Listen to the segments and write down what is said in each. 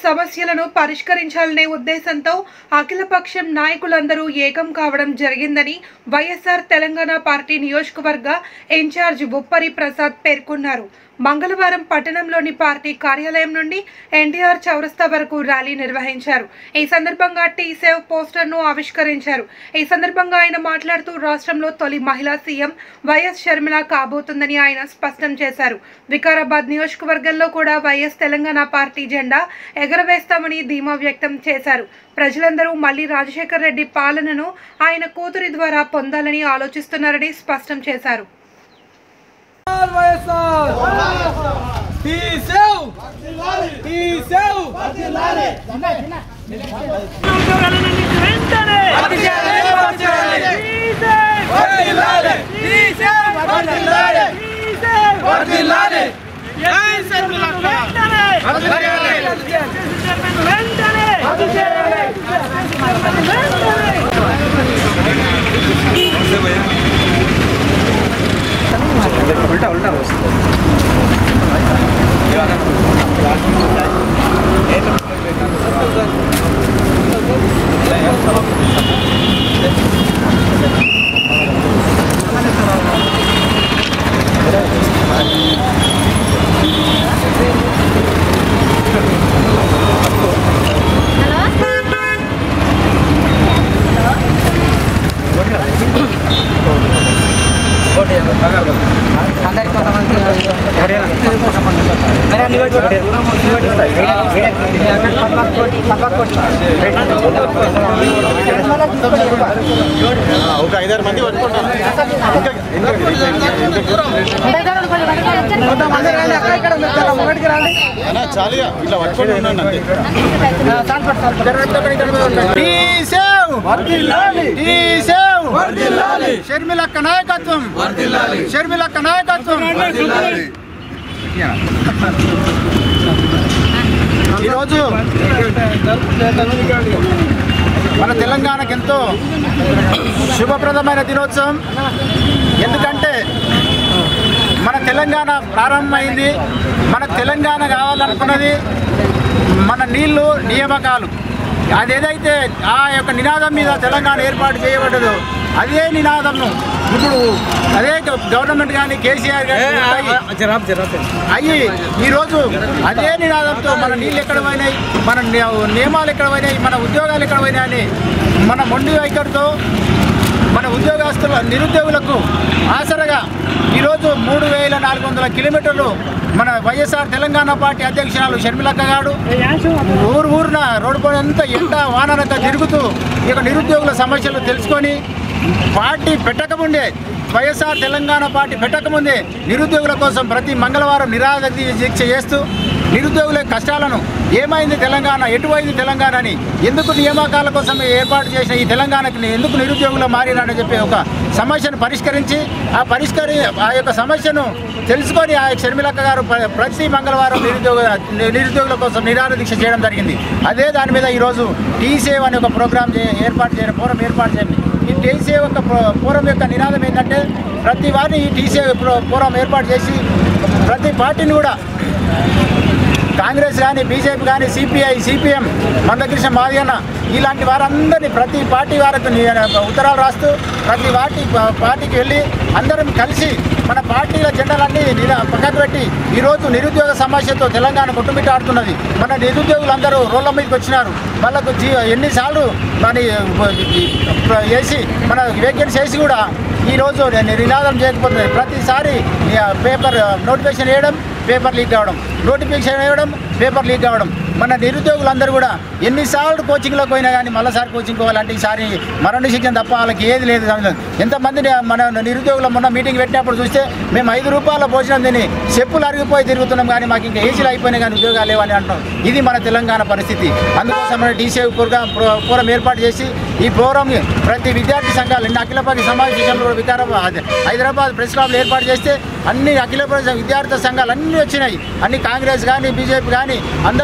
సమస్యలను పరిష్కరించాలనే ఉద్దేశంతో అఖిలపక్షం నాయకులందరూ ఏకం కావడం జరిగిందని వైఎస్ఆర్ తెలంగాణ పార్టీ నియోజకవర్గ ఇన్ఛార్జ్ బుప్పరి ప్రసాద్ పేర్కొన్నారు మంగళవారం పట్టణంలోని పార్టీ కార్యాలయం నుండి ఎన్టీఆర్ చౌరస్తా వరకు ర్యాలీ నిర్వహించారు ఈ సందర్భంగా టీ సేవ్ పోస్టర్ను ఆవిష్కరించారు ఈ సందర్భంగా ఆయన మాట్లాడుతూ రాష్ట్రంలో తొలి మహిళా సీఎం వైఎస్ షర్మిల కాబోతుందని ఆయన స్పష్టం చేశారు వికారాబాద్ నియోజకవర్గంలో కూడా వైఎస్ తెలంగాణ పార్టీ జెండా ఎగరవేస్తామని ధీమా వ్యక్తం చేశారు ప్రజలందరూ మళ్లీ రాజశేఖర్ రెడ్డి పాలనను ఆయన కూతురి ద్వారా పొందాలని ఆలోచిస్తున్నారని స్పష్టం చేశారు వైఎస్ఆర్ తీసేవ్ తీసేవ్ ఒక ఐదారు మంది పట్టుకుంటారు అన్నా చాలుగా ఇట్లా పట్టుకొని ఉన్నాను అంతే తీసేవ్ తీసేవ్ షర్మిలక్క నాయకత్వం షర్మిలక్క నాయకత్వం ఈరోజు మన తెలంగాణకు ఎంతో శుభప్రదమైన దినోత్సవం ఎందుకంటే మన తెలంగాణ ప్రారంభమైంది మన తెలంగాణ కావాలనుకున్నది మన నీళ్లు నియామకాలు అదేదైతే ఆ యొక్క నినాదం మీద తెలంగాణ ఏర్పాటు చేయబడ్డదో అదే నినాదంను ఇప్పుడు అదే గవర్నమెంట్ కానీ కేసీఆర్ కానీ అయ్యి ఈరోజు అదే నినాదంతో మన నీళ్ళు ఎక్కడ పోయినాయి మన ని- నియమాలు ఎక్కడ పోయినాయి మన ఉద్యోగాలు ఎక్కడ పోయినాయి అని మన మొండి వైఖరితో మన ఉద్యోగస్తుల నిరుద్యోగులకు ఆసరగా ఈరోజు మూడు వేల నాలుగు వందల కిలోమీటర్లు మన వైఎస్ఆర్ తెలంగాణ పార్టీ అధ్యక్షురాలు షర్మిలక్క గారు ఊరు ఊరున రోడ్డు పైన అంతా ఎండ వానరంతా తిరుగుతూ ఈ యొక్క నిరుద్యోగుల సమస్యలు తెలుసుకొని పార్టీ పెట్టకముందే వైఎస్ఆర్ తెలంగాణ పార్టీ పెట్టకముందే నిరుద్యోగుల కోసం ప్రతి మంగళవారం నిరాధ దీక్ష చేస్తూ నిరుద్యోగుల కష్టాలను ఏమైంది తెలంగాణ ఎటువైంది తెలంగాణ అని ఎందుకు నియామకాల కోసం ఏర్పాటు చేసిన ఈ తెలంగాణకి ఎందుకు నిరుద్యోగులు మారినారని చెప్పి ఒక సమస్యను పరిష్కరించి ఆ పరిష్కరి ఆ యొక్క సమస్యను తెలుసుకొని ఆ షర్మిలక్క గారు ప్ర- ప్రతి మంగళవారం నిరుద్యోగ నిరుద్యోగుల కోసం నిరాహార దీక్ష చేయడం జరిగింది అదే దాని మీద ఈరోజు టీ సేవ్ అనే ఒక ప్రోగ్రామ్ చే- ఏర్పాటు చేయడం ఫోరం ఏర్పాటు చేయండి ఈ టీ సేవ్ యొక్క ప్రో- ఫోరం యొక్క నినాదం ఏంటంటే ప్రతి వారిని ఈ టీ సేవ్ ప్రో- ఫోరం ఏర్పాటు చేసి ప్రతి పార్టీని కూడా కాంగ్రెస్ కానీ బీజేపీ కానీ సిపిఐ సిపిఎం మందకృష్ణ మాదిగన్న ఇలాంటి వారందరినీ ప్రతి పార్టీ వారికి ని- ఉత్తరాలు రాస్తూ ప్రతి పార్టీ పార్టీకి వెళ్ళి అందరం కలిసి మన పార్టీల జెండాలన్నీ నిల- పక్కకు పెట్టి ఈరోజు నిరుద్యోగ సమస్యతో తెలంగాణ కొట్టుమిట్టాడుతున్నది మన నిరుద్యోగులందరూ రోడ్ల మీదకి వచ్చినారు వాళ్ళకు జీ ఎన్నిసార్లు మరి వేసి మన వేకెన్సీ వేసి కూడా ఈరోజు నేను నినాదం చేయకపోతే ప్రతిసారి ఈ పేపర్ నోటిఫికేషన్ వేయడం పేపర్ లీక్ కావడం నోటిఫికేషన్ వేయడం పేపర్ లీక్ కావడం మన నిరుద్యోగులందరూ కూడా ఎన్నిసార్లు కోచింగ్లోకి పోయినా కానీ మళ్ళీసారి కోచింగ్ పోవాలంటే ఈసారి మరణ శిక్షణ తప్ప వాళ్ళకి ఏది లేదు సమయం. ఎంతమంది మన నిరుద్యోగులు మొన్న మీటింగ్ పెట్టినప్పుడు చూస్తే మేము ఐదు రూపాయల భోజనం తిని చెప్పులు అరిగిపోయి తిరుగుతున్నాం కానీ మాకు ఇంకా ఏసీలు అయిపోయినాయి కానీ ఉద్యోగాలు లేవని అంటున్నాం ఇది మన తెలంగాణ పరిస్థితి అందుకోసం మన డీసీఐ ప్రోగ్రామ్ ప్రో- ఫోరం ఏర్పాటు చేసి ఈ ప్రోగ్రామ్ ప్రతి విద్యార్థి సంఘాలు నిన్న అఖిలపక్ష సమావేశంలో కూడా వికారాబాద్ హైదరాబాద్ ప్రెస్ క్లబ్లో ఏర్పాటు చేస్తే అన్ని అఖిలపక్ష విద్యార్థి సంఘాలు అన్నీ వచ్చినాయి అన్ని కాంగ్రెస్ కానీ బీజేపీ కానీ అందరూ కూడా వచ్చి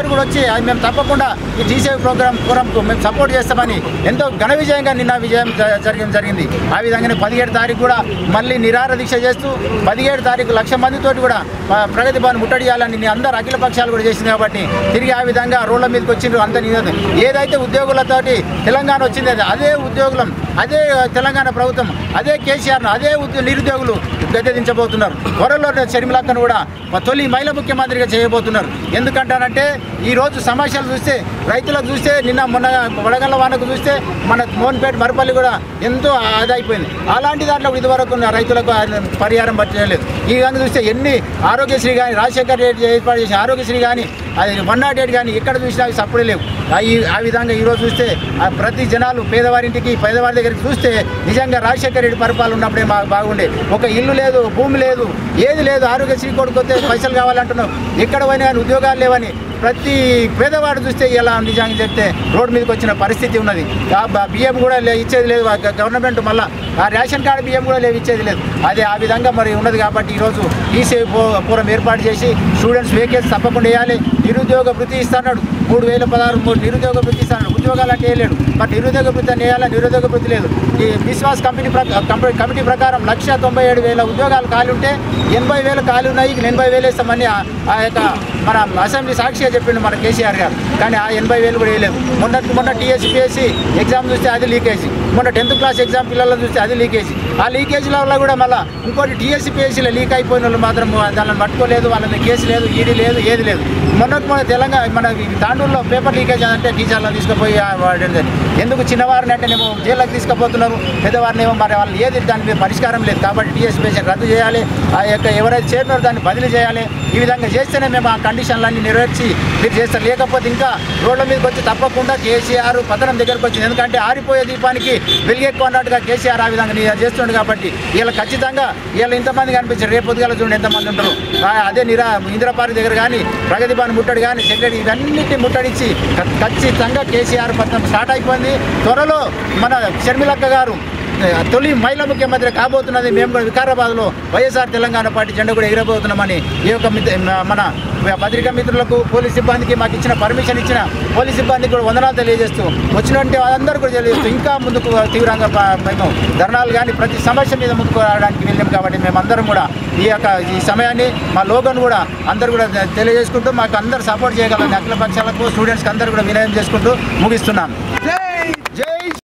అది మేము తప్పకుండా ఈ జీసేవ్ ప్రోగ్రామ్ ఫోరంకు మేము సపోర్ట్ చేస్తామని ఎంతో ఘన విజయంగా నిన్న విజయం జ- జరిగింది జరిగింది ఆ విధంగానే పదిహేడు తారీఖు కూడా మళ్ళీ నిరాహార దీక్ష చేస్తూ పదిహేడు తారీఖు లక్ష మందితోటి కూడా ఆ, ప్రగతి భవన్ ముట్టడియాలని ని- అందరు అఖిల పక్షాలు కూడా చేసింది కాబట్టి తిరిగి ఆ విధంగా రోడ్ల మీదకి వచ్చిండ్రు అంత నిరోధం ఏదైతే ఉద్యోగులతోటి తెలంగాణ వచ్చింది అది అదే ఉద్యోగులం అదే తెలంగాణ ప్రభుత్వం అదే కేసీఆర్ను అదే ఉద్యో నిరుద్యోగులు గద్దెదించబోతున్నారు త్వరలో షర్మిలక్కను కూడా మా తొలి మహిళ ముఖ్యమంత్రిగా చేయబోతున్నారు ఎందుకంటానంటే ఈ రోజు సమస్యలు చూస్తే రైతులకు చూస్తే నిన్న మొన్న వడగళ్ళ వానకు చూస్తే మన మోహన్పేట మరపల్లి కూడా ఎంతో ఆదాయిపోయింది అలాంటి దాంట్లో ఇదివరకు ఉన్న రైతులకు ఆయన పరిహారం పట్టలేదు ఈ విధంగా చూస్తే ఎన్ని ఆరోగ్యశ్రీ కానీ రాజశేఖర్ రెడ్డి ఏర్పాటు చేసిన ఆరోగ్యశ్రీ కానీ అది వన్ నాట్ ఎయిట్ కానీ ఎక్కడ చూసినా అవి సప్పుడే లేవు ఆ ఈ ఆ విధంగా ఈరోజు చూస్తే ఆ ప్రతి జనాలు పేదవారింటికి పేదవారి దగ్గరికి చూస్తే నిజంగా రాజశేఖర రెడ్డి పరిపాలన ఉన్నప్పుడే మాకు బాగుండే ఒక ఇల్లు లేదు భూమి లేదు ఏది లేదు ఆరోగ్యశ్రీ కొడుకొస్తే పైసలు కావాలంటున్నాం ఎక్కడ పోయినా కానీ ఉద్యోగాలు లేవని ప్రతి పేదవాడు చూస్తే ఇలా నిజంగా చెప్తే రోడ్డు మీదకి వచ్చిన పరిస్థితి ఉన్నది ఆ బ- బియ్యం కూడా లే- ఇచ్చేది లేదు ఆ గ- గవర్నమెంట్ మళ్ళా ఆ రేషన్ కార్డు బియ్యం కూడా లేవు ఇచ్చేది లేదు అది ఆ విధంగా మరి ఉన్నది కాబట్టి ఈరోజు ఈసేవి పూరం ఏర్పాటు చేసి స్టూడెంట్స్ వేకేజ్ తప్పకుండా వేయాలి నిరుద్యోగ వృత్తి ఇస్తున్నాడు మూడు వేల పదహారు మూడు నిరుద్యోగ వృత్తి ఇస్తున్నాడు ఉద్యోగాలు అంటే వేయలేడు మరి నిరుద్యోగ వృత్తి అని వేయాలా నిరుద్యోగ వృత్తి లేదు ఈ విశ్వాస్ కంపెనీ ప్ర- కంపెనీ కమిటీ ప్రకారం లక్ష తొంభై ఏడు వేల ఉద్యోగాలు ఖాళీ ఉంటే ఎనభై వేలు ఖాళీ ఉన్నాయి ఎనభై వేలు ఇస్తామని ఆ- ఆ యొక్క మన అసెంబ్లీ సాక్షిగా చెప్పిండు మన కేసీఆర్ గారు కానీ ఆ ఎనభై వేలు కూడా వేయలేదు మొన్న మొన్న టీఎస్పీఎస్సీ ఎగ్జామ్ చూస్తే అది లీకేజీ మొన్న టెన్త్ క్లాస్ ఎగ్జామ్ పిల్లలను చూస్తే అది లీకేజీ ఆ లీకేజీల వల్ల కూడా మళ్ళీ ఇంకోటి టీఎస్పీఎస్సీలో లీక్ అయిపోయిన వాళ్ళు మాత్రం దానిని పట్టుకోలేదు వాళ్ళ మీద కేసు లేదు ఈడీ లేదు ఏది లేదు మొన్నటి మన తెలంగాణ మన ఈ తాండూరులో పేపర్ లీకేజ్ అంటే టీచర్లను తీసుకుపోయి ఆ వాడింది ఎందుకు చిన్నవారిని అంటే నేను జైల్లోకి తీసుకుపోతున్నారు పెద్దవారిని ఏమో మరి వాళ్ళు ఏది దాని మీద పరిష్కారం లేదు కాబట్టి టీఎస్పీఎస్సీ రద్దు చేయాలి ఆ యొక్క ఎవరైతే చేరినారో దాన్ని బదిలీ చేయాలి ఈ విధంగా చేస్తేనే మేము ఆ కండిషన్లన్నీ నెరవేర్చి మీరు చేస్తారు లేకపోతే ఇంకా రోడ్ల మీదకి వచ్చి తప్పకుండా కేసీఆర్ పతనం దగ్గరకు వచ్చింది ఎందుకంటే ఆరిపోయే దీపానికి వెలుగెక్కువ అన్నట్టుగా కేసీఆర్ ఆ విధంగా నీ- చేస్తుండు కాబట్టి వీళ్ళు ఖచ్చితంగా వీళ్ళు ఇంతమంది కనిపించారు రేపు పొద్దుగాల చూడండి ఎంతమంది ఉంటారు ఆ, అదే నిరా ఇందిరాపార్క్ దగ్గర కానీ ప్రగతి భవన్ ముట్టడి కానీ సెక్రటరీ ఇవన్నిటిని ముట్టడిచ్చి ఖ- ఖచ్చితంగా కేసీఆర్ పతనం స్టార్ట్ అయిపోయింది త్వరలో మన షర్మిలక్క గారు ఆ, తొలి మహిళా ముఖ్యమంత్రి కాబోతున్నది మేము కూడా వికారాబాద్లో వైఎస్ఆర్ తెలంగాణ పార్టీ జెండా కూడా ఎగరబోతున్నామని ఈ యొక్క మిత్ర- మన పత్రికా మిత్రులకు పోలీస్ సిబ్బందికి మాకు ఇచ్చిన పర్మిషన్ ఇచ్చిన పోలీస్ సిబ్బందికి కూడా వందనాలు తెలియజేస్తూ వచ్చినట్టు అందరూ కూడా తెలియజేస్తూ ఇంకా ముందుకు తీవ్రంగా ప- మేము ధర్నాలు కానీ ప్రతి సమస్య మీద ముందుకు రావడానికి వెళ్ళాం కాబట్టి మేము అందరం కూడా ఈ యొక్క ఈ సమయాన్ని మా లోగన్ కూడా అందరూ కూడా తెలియజేసుకుంటూ మాకు అందరు సపోర్ట్ చేయగలం అఖిల పక్షాలకు స్టూడెంట్స్కి అందరూ కూడా వినయం చేసుకుంటూ ముగిస్తున్నాను జై